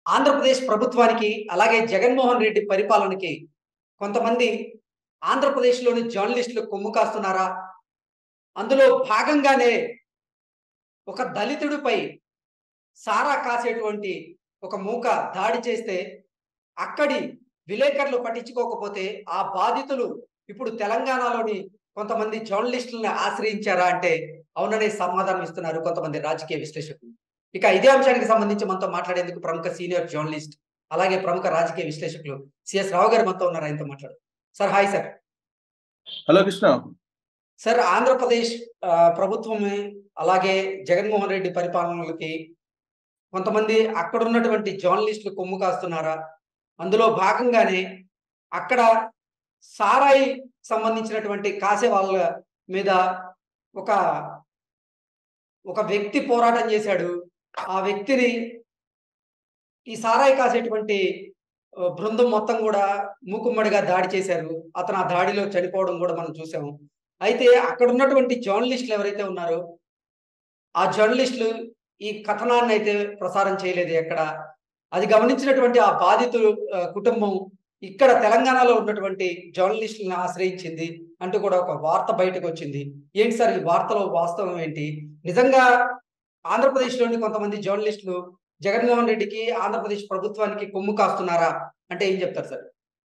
ఆంధ్రప్రదేశ్ ప్రభుత్వానికి అలాగే జగన్మోహన్ రెడ్డి పరిపాలనకి కొంతమంది ఆంధ్రప్రదేశ్లోని జర్నలిస్టులు కొమ్ము కాస్తున్నారా అందులో భాగంగానే ఒక దళితుడిపై సారా కాసేటువంటి ఒక మూక దాడి చేస్తే అక్కడి విలేకరులు పట్టించుకోకపోతే ఆ బాధితులు ఇప్పుడు తెలంగాణలోని కొంతమంది జర్నలిస్టులను ఆశ్రయించారా అంటే అవుననే సమాధానం ఇస్తున్నారు కొంతమంది రాజకీయ విశ్లేషకులు ఇక ఇదే అంశానికి సంబంధించి మనతో మాట్లాడేందుకు ప్రముఖ సీనియర్ జర్నలిస్ట్ అలాగే ప్రముఖ రాజకీయ విశ్లేషకులు సిఎస్ రావు గారు మనతో ఉన్నారు ఆయనతో మాట్లాడు sir hi sir hello Krishna sir Andhra Pradesh ఆ, ప్రభుత్వమే అలాగే జగన్మోహన్ రెడ్డి పరిపాలనలకి కొంతమంది అక్కడ ఉన్నటువంటి జర్నలిస్టులు కొమ్ము కాస్తున్నారా అందులో భాగంగానే అక్కడ సారాయి సంబంధించినటువంటి కాసే వాళ్ళ మీద ఒక ఒక వ్యక్తి పోరాటం చేశాడు ఆ వ్యక్తిని ఈ సారాయి కాసేటువంటి ఆ, బృందం మొత్తం కూడా మూకుమ్మడిగా దాడి చేశారు అతను ఆ దాడిలో చనిపోవడం కూడా మనం చూసాము అయితే అక్కడ ఉన్నటువంటి జర్నలిస్టులు ఎవరైతే ఉన్నారో ఆ జర్నలిస్టులు ఈ కథనాన్ని అయితే ప్రసారం చేయలేదు ఎక్కడ అది గమనించినటువంటి ఆ బాధితులు ఆ, కుటుంబం ఇక్కడ తెలంగాణలో ఉన్నటువంటి జర్నలిస్టులను ఆశ్రయించింది అంటూ కూడా ఒక వార్త బయటకు వచ్చింది ఏంటి సార్ ఈ వార్తలో వాస్తవం ఏంటి నిజంగా ఆంధ్రప్రదేశ్లోని కొంతమంది జర్నలిస్టులు జగన్మోహన్ రెడ్డికి ఆంధ్రప్రదేశ్ ప్రభుత్వానికి కొమ్ము కాస్తున్నారా అంటే ఏం చెప్తారు సార్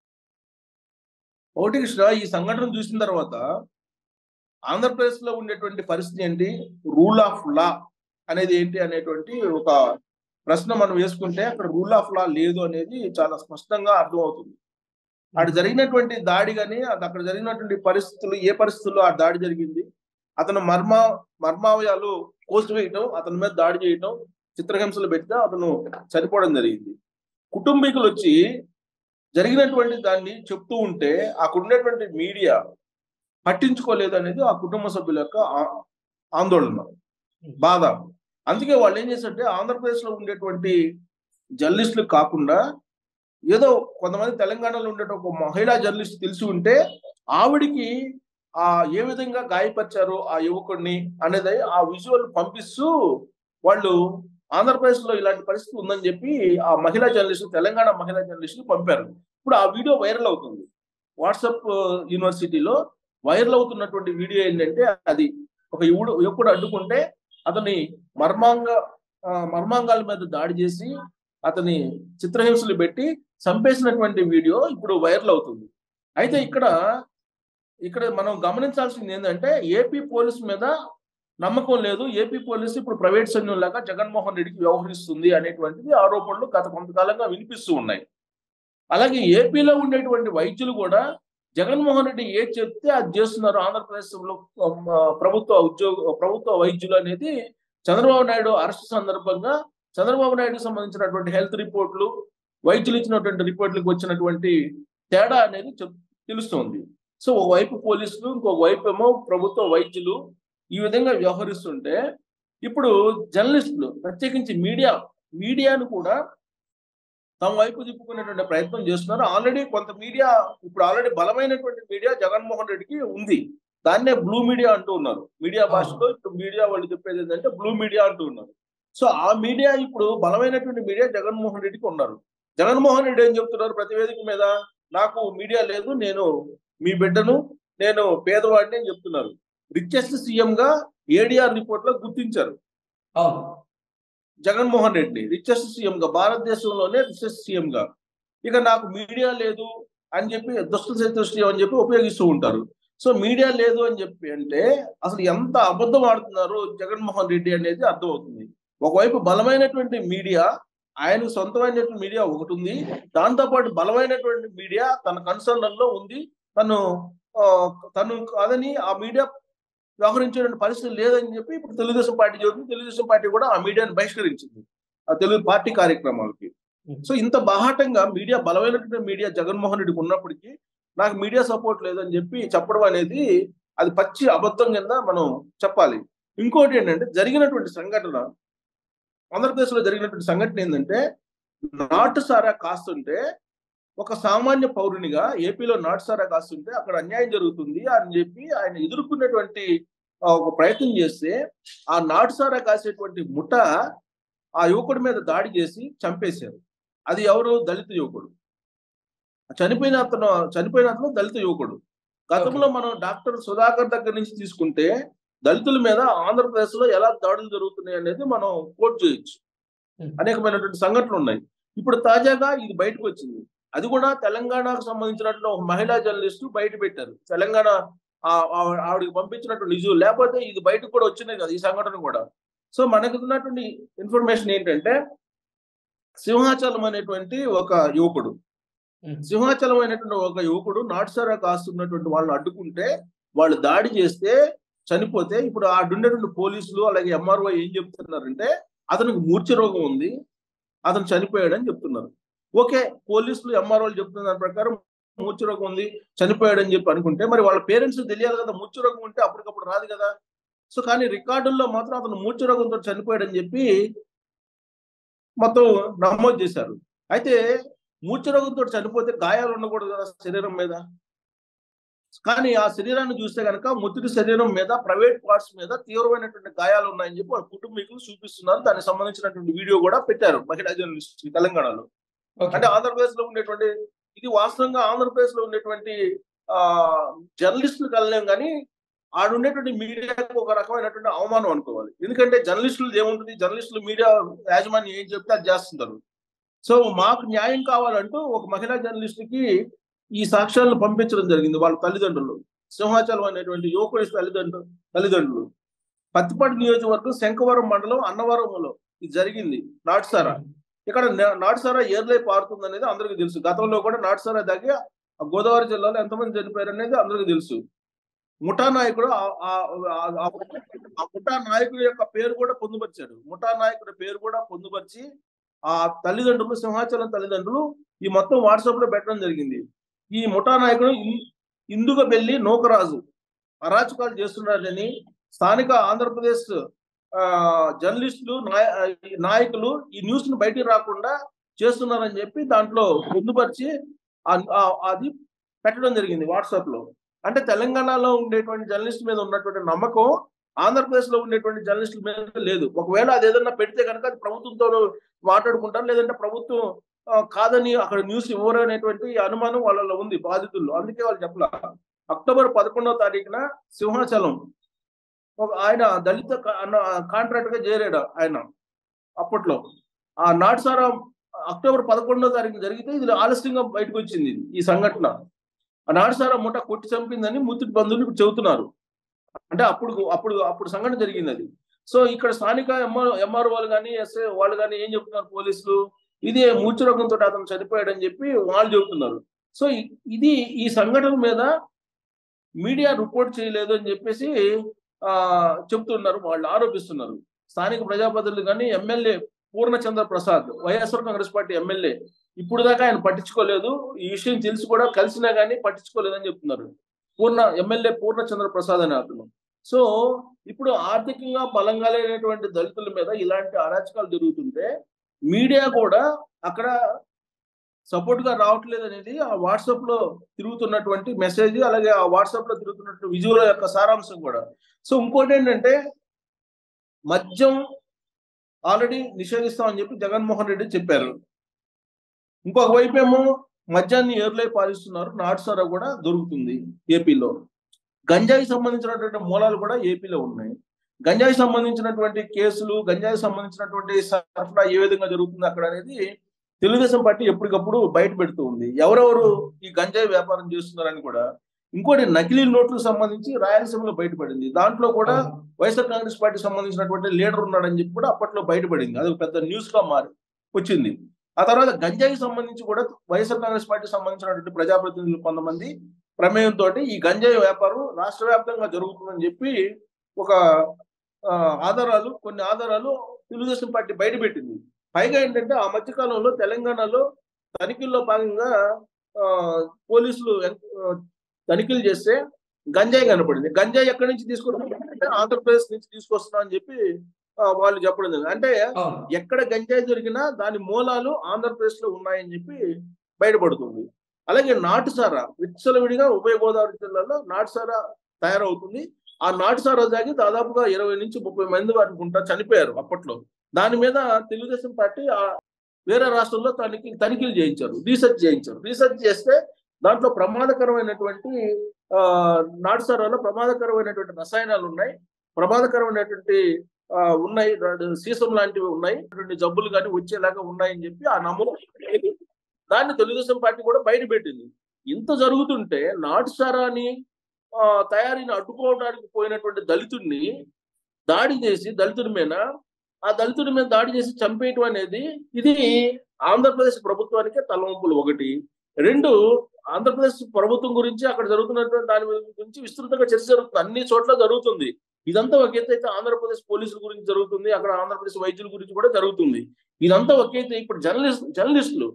ఒకటి కృష్ణ ఈ సంఘటన చూసిన తర్వాత ఆంధ్రప్రదేశ్ లో ఉండేటువంటి పరిస్థితి ఏంటి రూల్ ఆఫ్ లా అనేది ఏంటి అనేటువంటి ఒక ప్రశ్న మనం వేసుకుంటే అక్కడ రూల్ ఆఫ్ లా లేదు అనేది చాలా స్పష్టంగా అర్థమవుతుంది అక్కడ జరిగినటువంటి దాడి కానీ అది అక్కడ జరిగినటువంటి పరిస్థితులు ఏ పరిస్థితుల్లో ఆ దాడి జరిగింది అతను మర్మ మర్మావయాలు కోసివేయటం అతని మీద దాడి చేయటం చిత్రహింసలు పెడితే అతను చనిపోవడం జరిగింది కుటుంబీకులు వచ్చి జరిగినటువంటి దాన్ని చెప్తూ ఉంటే అక్కడ ఉన్నటువంటి మీడియా పట్టించుకోలేదు అనేది ఆ కుటుంబ సభ్యుల యొక్క ఆ- ఆందోళన బాధ అందుకే వాళ్ళు ఏం చేశారంటే ఆంధ్రప్రదేశ్ లో ఉండేటువంటి జర్నలిస్టులు కాకుండా ఏదో కొంతమంది తెలంగాణలో ఉండే ఒక మహిళా జర్నలిస్ట్ తెలిసి ఉంటే ఆవిడికి ఆ ఏ విధంగా గాయపరిచారు ఆ యువకుడిని అనేది ఆ విజువల్ పంపిస్తూ వాళ్ళు ఆంధ్రప్రదేశ్ లో ఇలాంటి పరిస్థితి ఉందని చెప్పి ఆ మహిళా జర్నలిస్ట్ తెలంగాణ మహిళా జర్నలిస్ట్ పంపారు ఇప్పుడు ఆ వీడియో వైరల్ అవుతుంది వాట్సాప్ యూనివర్సిటీలో వైరల్ అవుతున్నటువంటి వీడియో ఏంటంటే అది ఒక యువడు యువకుడు అడ్డుకుంటే అతని మర్మాంగ ఆ, మర్మాంగాల మీద దాడి చేసి అతని చిత్రహింసలు పెట్టి చంపేసినటువంటి వీడియో ఇప్పుడు వైరల్ అవుతుంది అయితే ఇక్కడ ఇక్కడ మనం గమనించాల్సింది ఏంటంటే ఏపీ పోలీస్ మీద నమ్మకం లేదు ఏపీ పోలీసు ఇప్పుడు ప్రైవేట్ సైన్యంలాగా జగన్మోహన్ రెడ్డికి వ్యవహరిస్తుంది అనేటువంటిది ఆరోపణలు గత కొంతకాలంగా వినిపిస్తూ ఉన్నాయి అలాగే ఏపీలో ఉండేటువంటి వైద్యులు కూడా జగన్మోహన్ రెడ్డి ఏది చెప్తే అది చేస్తున్నారు ఆంధ్రప్రదేశ్లో ఆ, ప్రభుత్వ ఉద్యోగ ప్రభుత్వ వైద్యులు అనేది చంద్రబాబు నాయుడు అరెస్ట్ సందర్భంగా చంద్రబాబు నాయుడుకి సంబంధించినటువంటి హెల్త్ రిపోర్ట్లు వైద్యులు ఇచ్చినటువంటి రిపోర్ట్లకు వచ్చినటువంటి తేడా అనేది చెప్- తెలుస్తుంది సో ఒకవైపు పోలీసులు ఇంకొక వైపు ఏమో ప్రభుత్వ వైద్యులు ఈ విధంగా వ్యవహరిస్తుంటే ఇప్పుడు జర్నలిస్టులు ప్రత్యేకించి మీడియా మీడియాను కూడా తమ వైపు తిప్పుకునేటువంటి ప్రయత్నం చేస్తున్నారు ఆల్రెడీ కొంత మీడియా ఇప్పుడు ఆల్రెడీ బలమైనటువంటి మీడియా జగన్మోహన్ రెడ్డికి ఉంది దాన్నే బ్లూ మీడియా అంటూ ఉన్నారు మీడియా భాషలో ఇప్పుడు మీడియా వాళ్ళు చెప్పేది ఏంటంటే బ్లూ మీడియా అంటూ ఉన్నారు సో ఆ మీడియా ఇప్పుడు బలమైనటువంటి మీడియా జగన్మోహన్ రెడ్డికి ఉన్నారు జగన్మోహన్ రెడ్డి ఏం చెప్తున్నారు ప్రతి వేదిక మీద నాకు మీడియా లేదు నేను మీ బిడ్డను నేను పేదవాడిని అని చెప్తున్నారు రిచెస్ట్ సీఎం గా ఏడిఆర్ రిపోర్ట్ లో గుర్తించారు అవును జగన్మోహన్ రెడ్డి రిచెస్ట్ సీఎం గా భారతదేశంలోనే రిచెస్ట్ సీఎం గా ఇక నాకు మీడియా లేదు అని చెప్పి దుష్ట చతుష్టయం అని చెప్పి ఉపయోగిస్తూ ఉంటారు సో మీడియా లేదు అని చెప్పి అంటే అసలు ఎంత అబద్ధం ఆడుతున్నారు జగన్మోహన్ రెడ్డి అనేది అర్థమవుతుంది ఒకవైపు బలమైనటువంటి మీడియా ఆయనకు సొంతమైనటువంటి మీడియా ఒకటి ఉంది దాంతోపాటు బలమైనటువంటి మీడియా తన కన్సర్న్లలో ఉంది తను ఆ, తను కాదని ఆ మీడియా వ్యవహరించేటువంటి పరిస్థితి లేదని చెప్పి ఇప్పుడు తెలుగుదేశం పార్టీ చెబుతుంది తెలుగుదేశం పార్టీ కూడా ఆ మీడియాను బహిష్కరించింది ఆ తెలుగు పార్టీ కార్యక్రమాలకి సో ఇంత బాహాటంగా మీడియా బలమైనటువంటి మీడియా జగన్మోహన్ రెడ్డికి ఉన్నప్పటికీ నాకు మీడియా సపోర్ట్ లేదని చెప్పి చెప్పడం అనేది అది పచ్చి అబద్ధం కింద మనం చెప్పాలి ఇంకోటి ఏంటంటే జరిగినటువంటి సంఘటన ఆంధ్రప్రదేశ్ లో జరిగినటువంటి సంఘటన ఏంటంటే నాటు సారా కాస్తుంటే ఒక సామాన్య పౌరునిగా ఏపీలో నాటు సారా కాస్తుంటే అక్కడ అన్యాయం జరుగుతుంది అని చెప్పి ఆయన ఎదుర్కొన్నటువంటి ఆ, ఒక ప్రయత్నం చేస్తే ఆ నాటు సారా కాసేటువంటి ముఠ ఆ యువకుడి మీద దాడి చేసి చంపేశారు అది ఎవరు దళిత యువకుడు చనిపోయిన అతను చనిపోయిన అతను దళిత యువకుడు గతంలో మనం డాక్టర్ సుధాకర్ దగ్గర నుంచి తీసుకుంటే దళితుల మీద ఆంధ్రప్రదేశ్ లో ఎలా దాడులు జరుగుతున్నాయి అనేది మనం కోట్ చేయొచ్చు Hmm. అనేకమైనటువంటి సంఘటనలు ఉన్నాయి ఇప్పుడు తాజాగా ఇది బయటకు వచ్చింది అది కూడా తెలంగాణకు సంబంధించినటువంటి ఒక మహిళా జర్నలిస్టు బయట పెట్టారు తెలంగాణ ఆ- ఆ- ఆవిడకి పంపించినటువంటి నిజం లేకపోతే ఇది బయటకు కూడా వచ్చినాయి కదా ఈ సంఘటన కూడా సో మనకు ఉన్నటువంటి ఇన్ఫర్మేషన్ ఏంటంటే సింహాచలం అనేటువంటి ఒక యువకుడు ఉమ్. సింహాచలం అయినటువంటి ఒక యువకుడు నాటుసారా కాస్తున్నటువంటి వాళ్ళని అడ్డుకుంటే వాళ్ళు దాడి చేస్తే చనిపోతే ఇప్పుడు ఆ ఉండేటువంటి పోలీసులు అలాగే ఎంఆర్ఓ ఏం చెప్తున్నారంటే అతనికి మూర్ఛ రోగం ఉంది అతను చనిపోయాడని చెప్తున్నారు ఓకే పోలీసులు ఎంఆర్ఓలు చెప్తున్న దాని ప్రకారం మూర్ఛ రోగం ఉంది చనిపోయాడని చెప్పి అనుకుంటే మరి వాళ్ళ పేరెంట్స్ తెలియాలి కదా మూర్ఛ రోగం ఉంటే అప్పటికప్పుడు రాదు కదా సో కానీ రికార్డుల్లో మాత్రం అతను మూర్ఛ రోగంతో చనిపోయాడని చెప్పి మొత్తం నమోదు చేశారు అయితే మూర్ఛ రోగంతో చనిపోతే గాయాలు ఉండకూడదు కదా శరీరం మీద కానీ ఆ శరీరాన్ని చూస్తే కనుక ముత్తుడి శరీరం మీద ప్రైవేట్ పార్ట్స్ మీద తీవ్రమైనటువంటి గాయాలు ఉన్నాయని చెప్పి వాళ్ళ కుటుంబీకులు చూపిస్తున్నారు దానికి సంబంధించినటువంటి వీడియో కూడా పెట్టారు మహిళా జర్నలిస్ట్ తెలంగాణలో ఓకే. అంటే ఆంధ్రప్రదేశ్ లో ఉండేటువంటి ఇది వాస్తవంగా ఆంధ్రప్రదేశ్ లో ఉండేటువంటి ఆ జర్నలిస్టులు కలలేం కానీ ఆడ ఉండేటువంటి మీడియాకు ఒక రకమైనటువంటి అవమానం అనుకోవాలి ఎందుకంటే జర్నలిస్టులు ఏముంటుంది జర్నలిస్టులు మీడియా యాజమాన్యం ఏం చెప్తే అది చేస్తుంటారు సో మాకు న్యాయం కావాలంటూ ఒక మహిళా జర్నలిస్ట్ కి ఈ సాక్ష్యాలను పంపించడం జరిగింది వాళ్ళ తల్లిదండ్రులు సింహాచలం అనేటువంటి యువకుడి తల్లిదండ్రులు తల్లిదండ్రులు పత్తిపాటి నియోజకవర్గం శంఖవరం మండలం అన్నవరంలో ఇది జరిగింది నాటుసారా ఇక్కడ నా- నాటుసారా ఏర్లై పారుతుంది అనేది అందరికీ తెలుసు గతంలో కూడా నాటుసారా దగ్గర ఆ గోదావరి జిల్లాలో ఎంతమంది చనిపోయారు అనేది అందరికీ తెలుసు ముఠా నాయకుడు ఆ- ఆ- ఆ- ఆ ఆ ముఠా నాయకుడి యొక్క పేరు కూడా పొందుపరిచాడు ముఠా నాయకుడి పేరు కూడా పొందుపరిచి ఆ తల్లిదండ్రులు సింహాచలం తల్లిదండ్రులు ఈ మొత్తం వాట్సాప్ లో పెట్టడం జరిగింది ఈ ముఠా నాయకుడు ఇం- ఇందుక వెళ్ళి నూకరాజు అరాచకాలు చేస్తున్నాడని స్థానిక ఆంధ్రప్రదేశ్ ఆ జర్నలిస్టులు నాయ- నాయకులు ఈ న్యూస్ ను బయటికి రాకుండా చేస్తున్నారని చెప్పి దాంట్లో పొందుపరిచి ఆ- ఆ- అది పెట్టడం జరిగింది వాట్సాప్ లో అంటే తెలంగాణలో ఉండేటువంటి జర్నలిస్ట్ మీద ఉన్నటువంటి నమ్మకం ఆంధ్రప్రదేశ్ లో ఉండేటువంటి జర్నలిస్టుల మీద లేదు ఒకవేళ అది ఏదన్నా పెడితే కనుక అది ప్రభుత్వంతో మాట్లాడుకుంటారు లేదంటే ప్రభుత్వం ఆ, కాదని అక్కడ న్యూస్ ఇవ్వరు అనేటువంటి అనుమానం వాళ్ళలో ఉంది బాధితుల్లో అందుకే వాళ్ళు చెప్పలా అక్టోబర్ పదకొండవ తారీఖున సింహాచలం ఒక ఆయన దళిత కాంట్రాక్ట్ గా చేరాడు ఆయన అప్పట్లో ఆ నాటుసారా అక్టోబర్ పదకొండో తారీఖు జరిగితే ఇది ఆలస్యంగా బయటకు వచ్చింది ఇది, ఈ సంఘటన ఆ నాటుసారా ముఠ కొట్టి చంపిందని ముత్తుడి బంధువులు ఇప్పుడు చెబుతున్నారు అంటే అప్పుడు అప్పుడు అప్పుడు సంఘటన జరిగింది అది సో ఇక్కడ స్థానిక ఎంఆర్ ఎంఆర్ వాళ్ళు కానీ ఎస్ఐ వాళ్ళు కానీ ఏం చెప్తున్నారు పోలీసులు ఇది మూర్ఛరోగంతో అతను చనిపోయాడని చెప్పి వాళ్ళు చెబుతున్నారు సో ఇ- ఇది ఈ సంఘటన మీద మీడియా రిపోర్ట్ చేయలేదు అని చెప్పేసి ఆ చెప్తున్నారు వాళ్ళు ఆరోపిస్తున్నారు స్థానిక ప్రజాప్రతినిధులు కానీ MLA Purnachandra Prasad YSR Congress party MLA ఇప్పుడు దాకా ఆయన పట్టించుకోలేదు ఈ విషయం తెలిసి కూడా కలిసినా కానీ పట్టించుకోలేదని చెప్తున్నారు పూర్ణ ఎమ్మెల్యే పూర్ణచంద్ర ప్రసాద్ అనే అతను సో ఇప్పుడు ఆర్థికంగా బలంగా లేనటువంటి దళితుల మీద ఇలాంటి అరాచకాలు జరుగుతుంటే మీడియా కూడా అక్కడ సపోర్ట్ గా రావట్లేదు అనేది ఆ వాట్సాప్ లో తిరుగుతున్నటువంటి మెసేజ్ అలాగే ఆ వాట్సాప్ లో తిరుగుతున్నటువంటి విజువల్ యొక్క సారాంశం కూడా సో ఇంకోటి ఏంటంటే మద్యం ఆల్రెడీ నిషేధిస్తామని చెప్పి జగన్మోహన్ రెడ్డి చెప్పారు ఇంకొక వైపు ఏమో మద్యాన్ని ఏర్లై పాలిస్తున్నారు నాటుసారా కూడా దొరుకుతుంది ఏపీలో గంజాయి సంబంధించినటువంటి మూలాలు కూడా ఏపీలో ఉన్నాయి గంజాయి సంబంధించినటువంటి కేసులు గంజాయి సంబంధించినటువంటి సరఫరా ఏ విధంగా జరుగుతుంది అక్కడ అనేది తెలుగుదేశం పార్టీ ఎప్పటికప్పుడు బయట పెడుతూ ఉంది ఎవరెవరు ఈ గంజాయి వ్యాపారం చేస్తున్నారని కూడా ఇంకోటి నకిలీ నోట్లకు సంబంధించి రాయలసీమలో బయటపడింది దాంట్లో కూడా వైఎస్ఆర్ కాంగ్రెస్ పార్టీ సంబంధించినటువంటి లీడర్ ఉన్నాడని చెప్పి కూడా అప్పట్లో బయటపడింది అది ఒక పెద్ద న్యూస్ గా మారి వచ్చింది ఆ తర్వాత గంజాయికి సంబంధించి కూడా వైఎస్ఆర్ కాంగ్రెస్ పార్టీ సంబంధించినటువంటి ప్రజాప్రతినిధులు కొంతమంది ప్రమేయంతో ఈ గంజాయి వ్యాపారం రాష్ట్ర వ్యాప్తంగా జరుగుతుందని చెప్పి ఒక ఆ, ఆధారాలు కొన్ని ఆధారాలు తెలుగుదేశం పార్టీ బయటపెట్టింది పైగా ఏంటంటే ఆ మధ్య కాలంలో తెలంగాణలో తనిఖీల్లో భాగంగా ఆ, పోలీసులు ఎన్- ఆ, తనిఖీలు చేస్తే గంజాయి కనపడింది గంజాయి ఎక్కడి నుంచి తీసుకొస్తున్నారు అంటే ఆంధ్రప్రదేశ్ నుంచి తీసుకొస్తున్నాం అని చెప్పి ఆ, వాళ్ళు చెప్పడం జరిగింది అంటే అవును ఎక్కడ గంజాయి దొరికినా దాని మూలాలు ఆంధ్రప్రదేశ్ లో ఉన్నాయని చెప్పి బయటపడుతుంది అలాగే నాటుసారా విచ్చలవిడిగా ఉభయ గోదావరి జిల్లాలో నాటుసారా తయారవుతుంది ఆ నాటుసారా తాగి దాదాపుగా ఇరవై నుంచి ముప్పై మంది అనుకుంటా చనిపోయారు అప్పట్లో దాని మీద తెలుగుదేశం పార్టీ ఆ వేరే రాష్ట్రంలో తనిఖీ తనిఖీలు చేయించారు రీసెర్చ్ చేయించారు రీసెర్చ్ చేస్తే దాంట్లో ప్రమాదకరమైనటువంటి ఆ, నాటుసారాలో ప్రమాదకరమైనటువంటి రసాయనాలు ఉన్నాయి ప్రమాదకరమైనటువంటి ఆ, ఉన్నాయి సీసం లాంటివి ఉన్నాయి అటువంటి జబ్బులు కానీ వచ్చేలాగా ఉన్నాయని చెప్పి ఆ నమూనా దాన్ని తెలుగుదేశం పార్టీ కూడా బయట పెట్టింది ఇంత జరుగుతుంటే నాటుసారాని ఆ, తయారీని అడ్డుకోవడానికి పోయినటువంటి దళితుడిని దాడి చేసి దళితుడి మీద ఆ దళితుడి మీద దాడి చేసి చంపేయటం అనేది ఇది ఆంధ్రప్రదేశ్ ప్రభుత్వానికే తలవంపులు ఒకటి రెండు ఆంధ్రప్రదేశ్ ప్రభుత్వం గురించి అక్కడ జరుగుతున్నటువంటి దాని గురించి విస్తృతంగా చర్చ జరుగుతుంది అన్ని చోట్ల జరుగుతుంది ఇదంతా ఒక ఎత్తు అయితే ఆంధ్రప్రదేశ్ పోలీసుల గురించి జరుగుతుంది అక్కడ ఆంధ్రప్రదేశ్ వైద్యుల గురించి కూడా జరుగుతుంది ఇదంతా ఒక ఎత్తు ఇప్పుడు జర్నలిస్ట్ జర్నలిస్టులు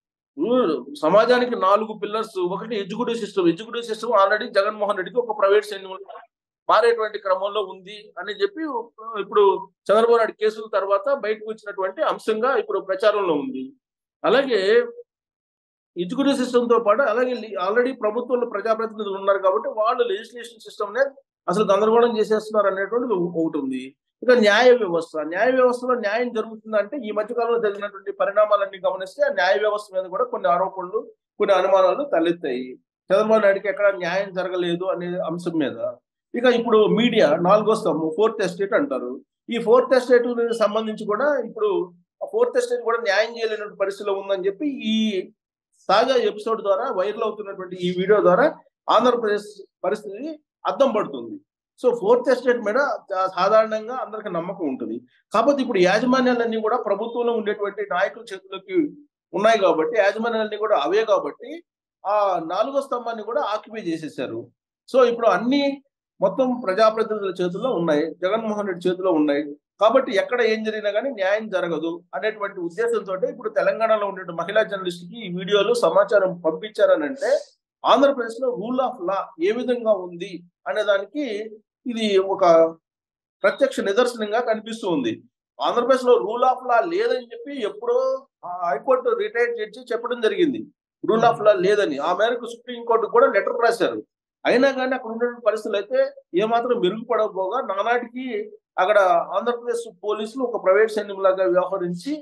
ఊ- సమాజానికి నాలుగు పిల్లర్స్ ఒకటి educative system educative system already Jaganmohan రెడ్డికి ఒక ప్రైవేట్ సైన్యం మారేటువంటి క్రమంలో ఉంది అని చెప్పి ఇప్పుడు చంద్రబాబు నాయుడు కేసుల తర్వాత బయటకు వచ్చినటువంటి అంశంగా ఇప్పుడు ప్రచారంలో ఉంది అలాగే ఎడ్యుకేటివ్ సిస్టమ్ తో పాటు అలాగే ఆల్రెడీ ప్రభుత్వంలో ప్రజాప్రతినిధులు ఉన్నారు కాబట్టి వాళ్ళు లెజిస్లేషన్ సిస్టమ్ నే అసలు గందరగోళం చేసేస్తున్నారు అనేటువంటిది ఒకటి ఉంది ఇక న్యాయ వ్యవస్థ న్యాయ వ్యవస్థలో న్యాయం జరుగుతుందంటే ఈ మధ్య కాలంలో జరిగినటువంటి పరిణామాలన్నీ గమనిస్తే ఆ న్యాయ వ్యవస్థ మీద కూడా కొన్ని ఆరోపణలు కొన్ని అనుమానాలు తలెత్తాయి చంద్రబాబు నాయుడుకి ఎక్కడ న్యాయం జరగలేదు అనే అంశం మీద ఇక ఇప్పుడు మీడియా నాలుగో స్తంభం ఫోర్త్ ఎస్టేట్ అంటారు ఈ ఫోర్త్ ఎస్టేట్ సంబంధించి కూడా ఇప్పుడు ఫోర్త్ ఎస్టేట్ కూడా న్యాయం చేయలేనటువంటి పరిస్థితిలో ఉందని చెప్పి ఈ తాజా ఎపిసోడ్ ద్వారా వైరల్ అవుతున్నటువంటి ఈ వీడియో ద్వారా ఆంధ్రప్రదేశ్ పరిస్థితి అద్దం పడుతుంది సో ఫోర్త్ ఎస్టేట్ మీద చా- సాధారణంగా అందరికి నమ్మకం ఉంటుంది కాకపోతే ఇప్పుడు యాజమాన్యాలన్నీ కూడా ప్రభుత్వంలో ఉండేటువంటి నాయకుల చేతుల్లోకి ఉన్నాయి కాబట్టి యాజమాన్యాలన్నీ కూడా అవే కాబట్టి ఆ నాలుగో స్తంభాన్ని కూడా ఆక్యుపై చేసేసారు సో ఇప్పుడు అన్ని మొత్తం ప్రజాప్రతినిధుల చేతుల్లో ఉన్నాయి జగన్మోహన్ రెడ్డి చేతిలో ఉన్నాయి కాబట్టి ఎక్కడ ఏం జరిగినా కానీ న్యాయం జరగదు అనేటువంటి ఉద్దేశంతో ఇప్పుడు తెలంగాణలో ఉండే మహిళా జర్నలిస్ట్ కి ఈ వీడియోలు సమాచారం పంపించారని అంటే ఆంధ్రప్రదేశ్ లో రూల్ ఆఫ్ లా ఏ విధంగా ఉంది అనే దానికి ఇది ఒక ప్రత్యక్ష నిదర్శనంగా కనిపిస్తూ ఉంది ఆంధ్రప్రదేశ్ లో రూల్ ఆఫ్ లా లేదని చెప్పి ఎప్పుడో ఆ హైకోర్టు రిటైర్డ్ జడ్జి చెప్పడం జరిగింది రూల్ ఆఫ్ లా లేదని ఆ మేరకు సుప్రీంకోర్టు కూడా లెటర్ రాశారు అయినా కానీ అక్కడ ఉన్నటువంటి పరిస్థితులు అయితే ఏమాత్రం మెరుగుపడకపోగా నానాటికి అక్కడ ఆంధ్రప్రదేశ్ పోలీసులు ఒక ప్రైవేట్ సైన్యం లాగా వ్యవహరించి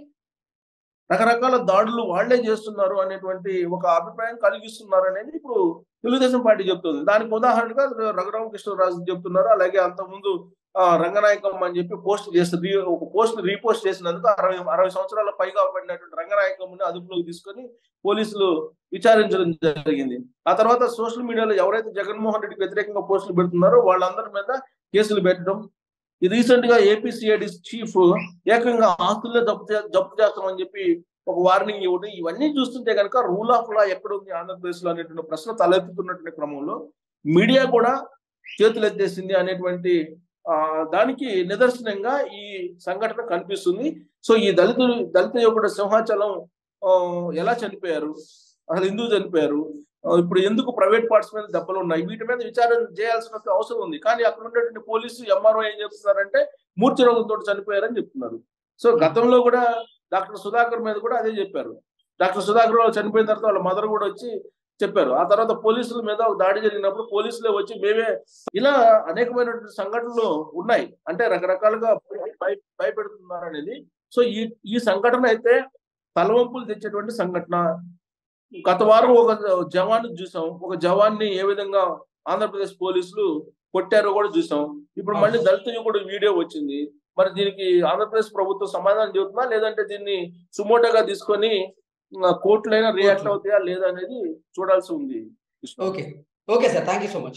రకరకాల దాడులు వాళ్లే చేస్తున్నారు అనేటువంటి ఒక అభిప్రాయం కలిగిస్తున్నారు అనేది ఇప్పుడు తెలుగుదేశం పార్టీ చెప్తుంది దానికి ఉదాహరణగా రఘురామకృష్ణరాజు చెప్తున్నారు అలాగే అంతకుముందు ఆ, రంగనాయకం అని చెప్పి పోస్ట్ చేసి రీ- ఒక పోస్ట్ రీపోస్ట్ చేసినందుకు అరవై అరవై సంవత్సరాల పైగా పడినటువంటి రంగనాయకం అదుపులోకి తీసుకొని పోలీసులు విచారించడం జరిగింది ఆ తర్వాత సోషల్ మీడియాలో ఎవరైతే జగన్మోహన్ రెడ్డికి వ్యతిరేకంగా పోస్టులు పెడుతున్నారో వాళ్ళందరి మీద కేసులు పెట్టడం ఈ రీసెంట్ గా ఏపీసీఐడి చీఫ్ ఏకంగా ఆస్తుల్లో జప్తు చే- జప్తు చేస్తామని చెప్పి ఒక వార్నింగ్ ఇవ్వడం ఇవన్నీ చూస్తుంటే కనుక రూల్ ఆఫ్ లా ఎక్కడ ఉంది ఆంధ్రప్రదేశ్ లో అనేటువంటి ప్రశ్న తలెత్తుతున్నటువంటి క్రమంలో మీడియా కూడా చేతులు ఎత్తేసింది అనేటువంటి ఆ దానికి నిదర్శనంగా ఈ సంఘటన కనిపిస్తుంది సో ఈ దళితులు దళిత యువకుడు సింహాచలం ఆ, ఎలా చనిపోయారు అసలు ఎందుకు చనిపోయారు ఆ, ఇప్పుడు ఎందుకు ప్రైవేట్ పార్ట్స్ మీద దెబ్బలు ఉన్నాయి వీటి మీద విచారణ చేయాల్సిన అవసరం ఉంది కానీ అక్కడ ఉన్నటువంటి పోలీసు ఎంఆర్ఓ ఏం చెప్తున్నారంటే మూర్ఛ రోగంతో చనిపోయారని చెప్తున్నారు సో గతంలో కూడా డాక్టర్ సుధాకర్ మీద కూడా అదే చెప్పారు డాక్టర్ సుధాకర్ వాళ్ళు చనిపోయిన తర్వాత వాళ్ళ మదర్ కూడా వచ్చి చెప్పారు ఆ తర్వాత పోలీసుల మీద ఒక దాడి జరిగినప్పుడు పోలీసులే వచ్చి మేమే ఇలా అనేకమైనటువంటి సంఘటనలు ఉన్నాయి అంటే రకరకాలుగా భయ భయపెడుతున్నారు అనేది సో ఈ ఈ సంఘటన అయితే తలవంపులు తెచ్చేటువంటి సంఘటన గత వారం ఒక జవాన్ చూసాం ఒక జవాన్ని ఏ విధంగా ఆంధ్రప్రదేశ్ పోలీసులు కొట్టారో కూడా చూసాం ఇప్పుడు మళ్ళీ దళిత యువకుడు వీడియో వచ్చింది మరి దీనికి ఆంధ్రప్రదేశ్ ప్రభుత్వం సమాధానం చెబుతుందా లేదంటే దీన్ని సుమోటోగా తీసుకొని ఆ, కోర్టులైనా రియాక్ట్ అవుతాయా లేదా అనేది చూడాల్సి ఉంది okay okay sir thank you so much